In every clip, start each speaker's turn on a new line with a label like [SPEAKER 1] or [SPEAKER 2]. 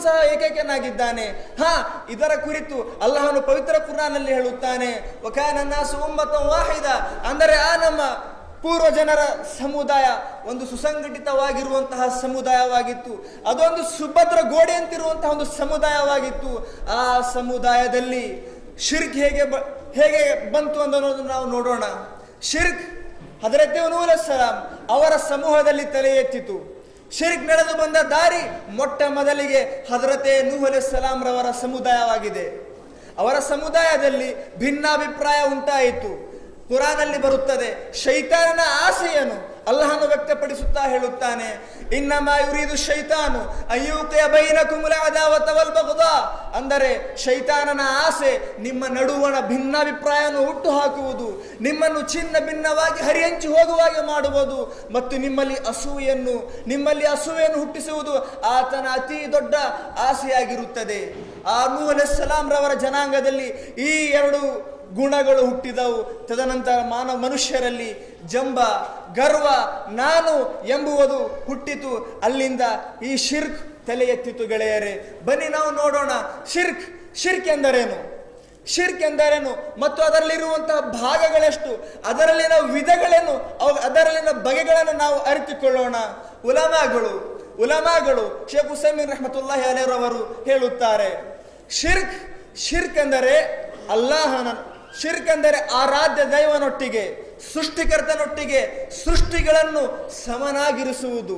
[SPEAKER 1] ಸಹ ಏಕೈಕನಾಗಿದ್ದಾನೆ ಹಾ ಇದರ ಕುರಿತು ಅಲ್ಲಾಹನು ಪವಿತ್ರ ಕುರಾನಲ್ಲಿ ಹೇಳುತ್ತಾನೆ ವಕಾನನ್ನಾಸು ಉಮ್ಮತಂ ವಾಹಿದ ಅಂದರೆ ಆ ನಮ್ಮ ಪೂರ್ವ ಜನರ ಸಮುದಾಯ ಒಂದು ಸುಸಂಘಟಿತವಾಗಿರುವಂತಹ ಸಮುದಾಯವಾಗಿತ್ತು ಅದೊಂದು ಸುಭದ್ರ ಗೋಡೆಯಂತಿರುವಂತಹ ಒಂದು ಸಮುದಾಯವಾಗಿತ್ತು ಆ ಸಮುದಾಯದಲ್ಲಿ ಶಿರ್ಕ್ ಹೇಗೆ ಬ ಹೇಗೆ ಬಂತು ಅನ್ನೋದು ನಾವು ನೋಡೋಣ ಶಿರ್ಕ್ ಹಜರತ್ ನೂರ್ ಸಲಾಂ ಅವರ ಸಮೂಹದಲ್ಲಿ ತಲೆ ಎತ್ತಿತು ಶಿರ್ಕ್ ನಡೆದು ಬಂದ ದಾರಿ ಮೊಟ್ಟ ಮೊದಲಿಗೆ ಹಜರತೆ ನೂಹ್ ಸಲಾಂ ರವರ ಸಮುದಾಯವಾಗಿದೆ ಅವರ ಸಮುದಾಯದಲ್ಲಿ ಭಿನ್ನಾಭಿಪ್ರಾಯ ಉಂಟಾಯಿತು ಕುರಾನಲ್ಲಿ ಬರುತ್ತದೆ ಶೈತಾನನ ಆಸೆಯನ್ನು ಅಲ್ಲಹನು ವ್ಯಕ್ತಪಡಿಸುತ್ತಾ ಹೇಳುತ್ತಾನೆ ಇನ್ನಮ ಯುರಿದು ಶೈತಾನು ಅಯ್ಯೂಕೆಯ ಬೈನ ಕುಮುಲ ಅದಾವತವಲ್ ಬಗುದಾ ಅಂದರೆ ಶೈತಾನನ ಆಸೆ ನಿಮ್ಮ ನಡುವಣ ಭಿನ್ನಾಭಿಪ್ರಾಯವನ್ನು ಹುಟ್ಟು ಹಾಕುವುದು ನಿಮ್ಮನ್ನು ಚಿನ್ನ ಭಿನ್ನವಾಗಿ ಹರಿಯಂಚಿ ಹೋಗುವಾಗೆ ಮಾಡುವುದು ಮತ್ತು ನಿಮ್ಮಲ್ಲಿ ಅಸೂಯನ್ನು ನಿಮ್ಮಲ್ಲಿ ಅಸೂಯೆಯನ್ನು ಹುಟ್ಟಿಸುವುದು ಆತನ ಅತಿ ದೊಡ್ಡ ಆಸೆಯಾಗಿರುತ್ತದೆ ಆ ನೂಹ್ ಅಲೈಹಿಸ್ಸಲಾಂ ರವರ ಜನಾಂಗದಲ್ಲಿ ಈ ಎರಡು ಗುಣಗಳು ಹುಟ್ಟಿದವು ತದನಂತರ ಮಾನವ ಮನುಷ್ಯರಲ್ಲಿ ಜಂಬ ಗರ್ವ ನಾನು ಎಂಬುವುದು ಹುಟ್ಟಿತು ಅಲ್ಲಿಂದ ಈ ಶಿರ್ಕ್ ತಲೆ ಎತ್ತಿತು ಗೆಳೆಯರೇ ಬನ್ನಿ ನಾವು ನೋಡೋಣ ಶಿರ್ಕ್ ಶಿರ್ಕ್ ಎಂದರೇನು ಶಿರ್ಕ್ ಎಂದರೇನು ಮತ್ತು ಅದರಲ್ಲಿರುವಂತಹ ಭಾಗಗಳೆಷ್ಟು ಅದರಲ್ಲಿನ ವಿಧಗಳೇನು ಅವು ಅದರಲ್ಲಿನ ಬಗೆಗಳನ್ನು ನಾವು ಅರಿತುಕೊಳ್ಳೋಣ ಉಲಮಾಗಳು ಉಲಮಾಗಳು ಶೇಖ್ ಹುಸೈಮಿನ್ ರಹಮತುಲ್ಲಾಹಿ ಅಲೇರವರು ಹೇಳುತ್ತಾರೆ ಶಿರ್ಕ್ ಶಿರ್ಕ್ ಎಂದರೆ ಅಲ್ಲಾಹನ ಶಿರ್ಕ್ ಎಂದರೆ ಆರಾಧ್ಯ ದೈವನೊಟ್ಟಿಗೆ ಸೃಷ್ಟಿಕರ್ತನೊಟ್ಟಿಗೆ ಸೃಷ್ಟಿಗಳನ್ನು ಸಮನಾಗಿರಿಸುವುದು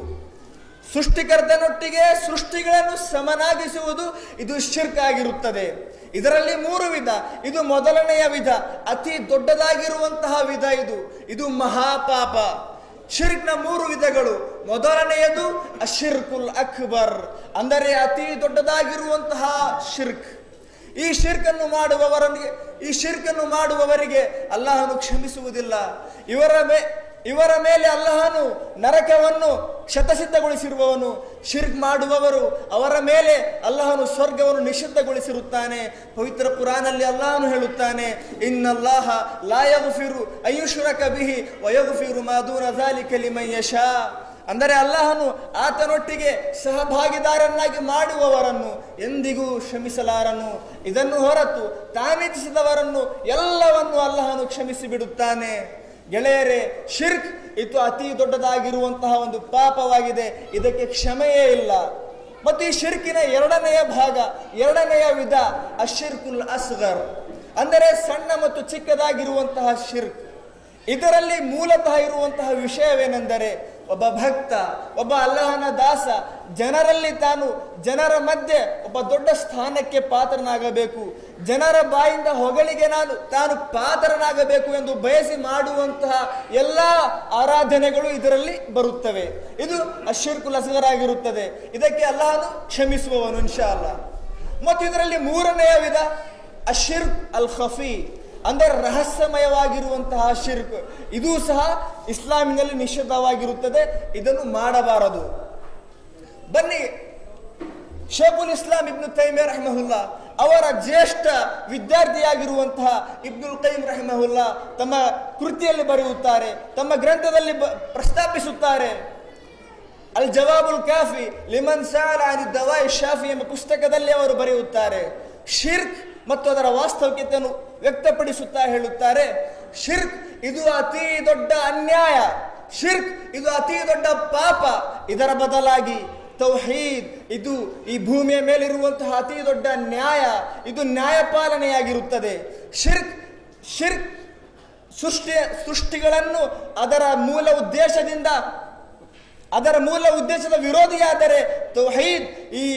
[SPEAKER 1] ಸೃಷ್ಟಿಕರ್ತನೊಟ್ಟಿಗೆ ಸೃಷ್ಟಿಗಳನ್ನು ಸಮನಾಗಿಸುವುದು ಇದು ಶಿರ್ಕ್ ಆಗಿರುತ್ತದೆ ಇದರಲ್ಲಿ ಮೂರು ವಿಧ ಇದು ಮೊದಲನೆಯ ವಿಧ ಅತಿ ದೊಡ್ಡದಾಗಿರುವಂತಹ ವಿಧ ಇದು ಇದು ಮಹಾಪಾಪ ಶಿರ್ಕ್ನ ಮೂರು ವಿಧಗಳು ಮೊದಲನೆಯದು ಅಶಿರ್ಕುಲ್ ಅಕ್ಬರ್ ಅಂದರೆ ಅತಿ ದೊಡ್ಡದಾಗಿರುವಂತಹ ಶಿರ್ಕ್ ಈ ಶಿರ್ಕನ್ನು ಮಾಡುವವರನಿಗೆ ಈ ಶಿರ್ಕನ್ನು ಮಾಡುವವರಿಗೆ ಅಲ್ಲಾಹನು ಕ್ಷಮಿಸುವುದಿಲ್ಲ ಇವರ ಮೇ ಇವರ ಮೇಲೆ ಅಲ್ಲಾಹನು ನರಕವನ್ನು ಶತಸಿದ್ಧಗೊಳಿಸಿರುವವನು ಶಿರ್ಕ್ ಮಾಡುವವರು ಅವರ ಮೇಲೆ ಅಲ್ಲಾಹನು ಸ್ವರ್ಗವನ್ನು ನಿಷಿದ್ಧಗೊಳಿಸಿರುತ್ತಾನೆ ಪವಿತ್ರ ಕುರಾನಲ್ಲಿ ಅಲ್ಲಾಹನು ಹೇಳುತ್ತಾನೆ ಇನ್ನಲ್ಲಾಹ ಲಾಯಗುಫಿರು ಅಯುಷುರಕ ಬಿಹಿ ವಯಗುಫಿರು ಮಾದೂನ ಝಾಲಿಕ ಲಿಮನ್ ಯಶಾ ಅಂದರೆ ಅಲ್ಲಾಹನು ಆತನೊಟ್ಟಿಗೆ ಸಹಭಾಗಿದಾರನ್ನಾಗಿ ಮಾಡುವವರನ್ನು ಎಂದಿಗೂ ಕ್ಷಮಿಸಲಾರನು ಇದನ್ನು ಹೊರತು ತಾನಿಚ್ಛಿಸಿದವರನ್ನು ಎಲ್ಲವನ್ನು ಅಲ್ಲಾಹನು ಕ್ಷಮಿಸಿ ಬಿಡುತ್ತಾನೆ ಗೆಳೆಯರೇ ಶಿರ್ಕ್ ಇದು ಅತಿ ದೊಡ್ಡದಾಗಿರುವಂತಹ ಒಂದು ಪಾಪವಾಗಿದೆ ಇದಕ್ಕೆ ಕ್ಷಮೆಯೇ ಇಲ್ಲ ಮತ್ತು ಈ ಶಿರ್ಕಿನ ಎರಡನೆಯ ಭಾಗ ಎರಡನೆಯ ವಿಧ ಅಶಿರ್ಕುಲ್ ಅಸ್ಗರ್ ಅಂದರೆ ಸಣ್ಣ ಮತ್ತು ಚಿಕ್ಕದಾಗಿರುವಂತಹ ಶಿರ್ಕ್ ಇದರಲ್ಲಿ ಮೂಲತಃ ಇರುವಂತಹ ವಿಷಯವೇನೆಂದರೆ ಒಬ್ಬ ಭಕ್ತ ಒಬ್ಬ ಅಲ್ಲಹನ ದಾಸ ಜನರಲ್ಲಿ ತಾನು ಜನರ ಮಧ್ಯೆ ಒಬ್ಬ ದೊಡ್ಡ ಸ್ಥಾನಕ್ಕೆ ಪಾತ್ರನಾಗಬೇಕು ಜನರ ಬಾಯಿಂದ ಹೊಗಳಿಗೆ ನಾನು ತಾನು ಪಾತ್ರನಾಗಬೇಕು ಎಂದು ಬಯಸಿ ಮಾಡುವಂತಹ ಎಲ್ಲ ಆರಾಧನೆಗಳು ಇದರಲ್ಲಿ ಬರುತ್ತವೆ ಇದು ಅಶಿರ್ಕುಲ್ ಅಸಗರಾಗಿರುತ್ತದೆ ಇದಕ್ಕೆ ಅಲ್ಲಾಹನು ಕ್ಷಮಿಸುವವನು ಇನ್ಶಾ ಅಲ್ಲ ಮತ್ತು ಇದರಲ್ಲಿ ಮೂರನೆಯ ವಿಧ ಅಶಿರ್ ಅಲ್ ಖಫಿ ಅಂದರೆ ರಹಸ್ಯಮಯವಾಗಿರುವಂತಹ ಶಿರ್ಕ್ ಇದೂ ಸಹ ಇಸ್ಲಾಮಿನಲ್ಲಿ ನಿಷಿದ್ಧವಾಗಿರುತ್ತದೆ ಇದನ್ನು ಮಾಡಬಾರದು ಬನ್ನಿ ಶೇಖುಲ್ ಇಸ್ಲಾಂ ಇಬ್ನು ತೈಮೆ ರಹಮಹುಲ್ಲಾ ಅವರ ಜ್ಯೇಷ್ಠ ವಿದ್ಯಾರ್ಥಿಯಾಗಿರುವಂತಹ ಇಬ್ನುಲ್ ಕೈಮ್ ರಹಮಹುಲ್ಲಾ ತಮ್ಮ ಕೃತಿಯಲ್ಲಿ ಬರೆಯುತ್ತಾರೆ ತಮ್ಮ ಗ್ರಂಥದಲ್ಲಿ ಬ- ಪ್ರಸ್ತಾಪಿಸುತ್ತಾರೆ ಅಲ್ ಜವಾಬುಲ್ ಕಾಫಿ ಲಿಮನ್ ಸಾಲ ಅನಿ ದವಾಯ್ ಶಾಫಿ ಎಂಬ ಪುಸ್ತಕದಲ್ಲಿ ಅವರು ಬರೆಯುತ್ತಾರೆ ಶಿರ್ಕ್ ಮತ್ತು ಅದರ ವಾಸ್ತವಿಕತೆಯನ್ನು ವ್ಯಕ್ತಪಡಿಸುತ್ತಾ ಹೇಳುತ್ತಾರೆ ಶಿರ್ಕ್ ಇದು ಅತಿ ದೊಡ್ಡ ಅನ್ಯಾಯ ಶಿರ್ಕ್ ಇದು ಅತಿ ದೊಡ್ಡ ಪಾಪ ಇದರ ಬದಲಾಗಿ ತೌಹೀದ್ ಇದು ಈ ಭೂಮಿಯ ಮೇಲಿರುವಂತಹ ಅತಿ ದೊಡ್ಡ ನ್ಯಾಯ ಇದು ನ್ಯಾಯಪಾಲನೆಯಾಗಿರುತ್ತದೆ ಶಿರ್ಕ್ ಶಿರ್ಕ್ ಸೃಷ್ಟಿ ಸೃಷ್ಟಿಗಳನ್ನು ಅದರ ಮೂಲ ಉದ್ದೇಶದಿಂದ ಅದರ ಮೂಲ ಉದ್ದೇಶದ ವಿರೋಧಿಯಾದರೆ ತೌಹೀದ್ ಈ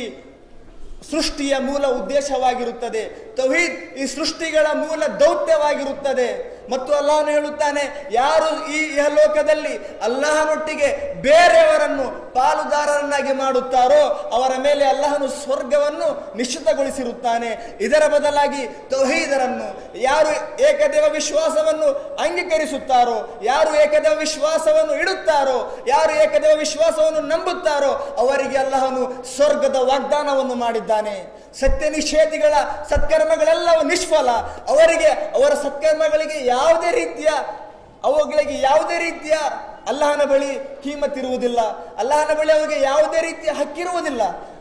[SPEAKER 1] ಸೃಷ್ಟಿಯ ಮೂಲ ಉದ್ದೇಶವಾಗಿರುತ್ತದೆ ತೌಹೀದ್ ಈ ಸೃಷ್ಟಿಗಳ ಮೂಲ ದೌತ್ಯವಾಗಿರುತ್ತದೆ ಮತ್ತು ಅಲ್ಲಾಹನು ಹೇಳುತ್ತಾನೆ ಯಾರು ಈ ಲೋಕದಲ್ಲಿ ಅಲ್ಲಾಹನೊಟ್ಟಿಗೆ ಬೇರೆಯವರನ್ನು ಪಾಲುದಾರರನ್ನಾಗಿ ಮಾಡುತ್ತಾರೋ ಅವರ ಮೇಲೆ ಅಲ್ಲಾಹನು ಸ್ವರ್ಗವನ್ನು ನಿಶ್ಚಿತಗೊಳಿಸಿರುತ್ತಾನೆ ಇದರ ಬದಲಾಗಿ ತೌಹೀದರನ್ನು ಯಾರು ಏಕದೇವ ವಿಶ್ವಾಸವನ್ನು ಅಂಗೀಕರಿಸುತ್ತಾರೋ ಯಾರು ಏಕದೇವ ವಿಶ್ವಾಸವನ್ನು ಇಡುತ್ತಾರೋ ಯಾರು ಏಕದೇವ ವಿಶ್ವಾಸವನ್ನು ನಂಬುತ್ತಾರೋ ಅವರಿಗೆ ಅಲ್ಲಾಹನು ಸ್ವರ್ಗದ ವಾಗ್ದಾನವನ್ನು ಮಾಡಿದ್ದಾನೆ ಸತ್ಯ ನಿಷೇಧಿಗಳ ಸತ್ಕರ್ಮಗಳೆಲ್ಲವೂ ನಿಷ್ಫಲ ಅವರಿಗೆ ಅವರ ಸತ್ಕರ್ಮಗಳಿಗೆ ಯಾವುದೇ ರೀತಿಯ ಅವುಗಳಿಗೆ ಯಾವುದೇ ರೀತಿಯ ಅಲ್ಲಾಹನ ಬಳಿ ಕೀಮತ್ತಿರುವುದಿಲ್ಲ ಅಲ್ಲಾಹನ ಬಳಿ ಅವರಿಗೆ ಯಾವುದೇ ರೀತಿಯ ಹಕ್ಕಿರುವುದಿಲ್ಲ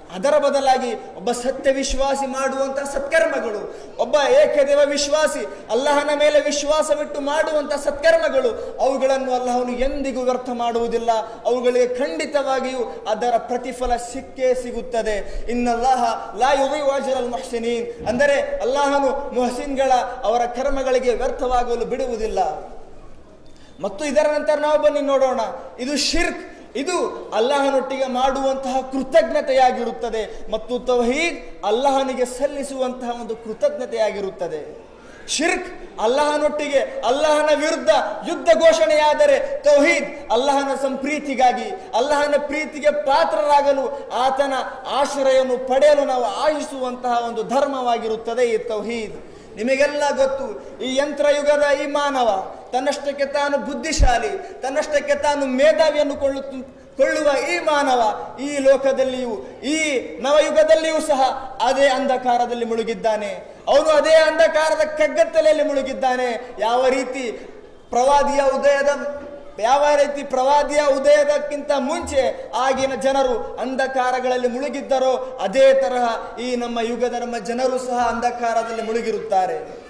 [SPEAKER 1] ಅದರ ಬದಲಾಗಿ ಒಬ್ಬ ಸತ್ಯ ವಿಶ್ವಾಸಿ ಮಾಡುವಂತಹ ಸತ್ಕರ್ಮಗಳು ಒಬ್ಬ ಏಕದೇವ ವಿಶ್ವಾಸಿ ಅಲ್ಲಹನ ಮೇಲೆ ವಿಶ್ವಾಸವಿಟ್ಟು ಮಾಡುವಂತಹ ಸತ್ಕರ್ಮಗಳು ಅವುಗಳನ್ನು ಅಲ್ಲಹನು ಎಂದಿಗೂ ವ್ಯರ್ಥ ಮಾಡುವುದಿಲ್ಲ ಅವುಗಳಿಗೆ ಖಂಡಿತವಾಗಿಯೂ ಅದರ ಪ್ರತಿಫಲ ಸಿಕ್ಕೇ ಸಿಗುತ್ತದೆ ಇನ್ನಲ್ಲಾಹ ಲಾ ಯುದಿಯು ಅಜ್ರಲ್ ಮುಹ್ಸಿನೀನ್ ಅಂದರೆ ಅಲ್ಲಾಹನು ಮುಹಸಿನ್ಗಳ ಅವರ ಕರ್ಮಗಳಿಗೆ ವ್ಯರ್ಥವಾಗಲು ಬಿಡುವುದಿಲ್ಲ ಮತ್ತು ಇದರ ನಂತರ ನಾವು ಬನ್ನಿ ನೋಡೋಣ ಇದು ಶಿರ್ಕ್ ಇದು ಅಲ್ಲಾಹನೊಟ್ಟಿಗೆ ಮಾಡುವಂತಹ ಕೃತಜ್ಞತೆಯಾಗಿರುತ್ತದೆ ಮತ್ತು ತೌಹೀದ್ ಅಲ್ಲಾಹನಿಗೆ ಸಲ್ಲಿಸುವಂತಹ ಒಂದು ಕೃತಜ್ಞತೆಯಾಗಿರುತ್ತದೆ ಶಿರ್ಕ್ ಅಲ್ಲಾಹನೊಟ್ಟಿಗೆ ಅಲ್ಲಾಹನ ವಿರುದ್ಧ ಯುದ್ಧ ಘೋಷಣೆಯಾದರೆ ತೌಹೀದ್ ಅಲ್ಲಾಹನ ಸಂಪ್ರೀತಿಗಾಗಿ ಅಲ್ಲಾಹನ ಪ್ರೀತಿಗೆ ಪಾತ್ರರಾಗಲು ಆತನ ಆಶ್ರಯವನ್ನು ಪಡೆಯಲು ನಾವು ಆಶಿಸುವಂತಹ ಒಂದು ಧರ್ಮವಾಗಿರುತ್ತದೆ ಈ ತೌಹೀದ್ ನಿಮಗೆಲ್ಲ ಗೊತ್ತು ಈ ಯಂತ್ರಯುಗದ ಈ ಮಾನವ ತನ್ನಷ್ಟಕ್ಕೆ ತಾನು ಬುದ್ಧಿಶಾಲಿ ತನ್ನಷ್ಟಕ್ಕೆ ತಾನು ಮೇಧಾವಿಯನ್ನು ಕೊಳ್ಳು ಕೊಳ್ಳುವ ಈ ಮಾನವ ಈ ಲೋಕದಲ್ಲಿಯೂ ಈ ನವಯುಗದಲ್ಲಿಯೂ ಸಹ ಅದೇ ಅಂಧಕಾರದಲ್ಲಿ ಮುಳುಗಿದ್ದಾನೆ ಅವನು ಅದೇ ಅಂಧಕಾರದ ಕಗ್ಗತ್ತಲೆಯಲ್ಲಿ ಮುಳುಗಿದ್ದಾನೆ ಯಾವ ರೀತಿ ಪ್ರವಾದಿಯ ಉದಯದ ಯಾವ ರೀತಿ ಪ್ರವಾದಿಯ ಉದಯದಕ್ಕಿಂತ ಮುಂಚೆ ಆಗಿನ ಜನರು ಅಂಧಕಾರಗಳಲ್ಲಿ ಮುಳುಗಿದ್ದರೋ ಅದೇ ತರಹ ಈ ನಮ್ಮ ಯುಗದ ನಮ್ಮ ಜನರು ಸಹ ಅಂಧಕಾರದಲ್ಲಿ ಮುಳುಗಿರುತ್ತಾರೆ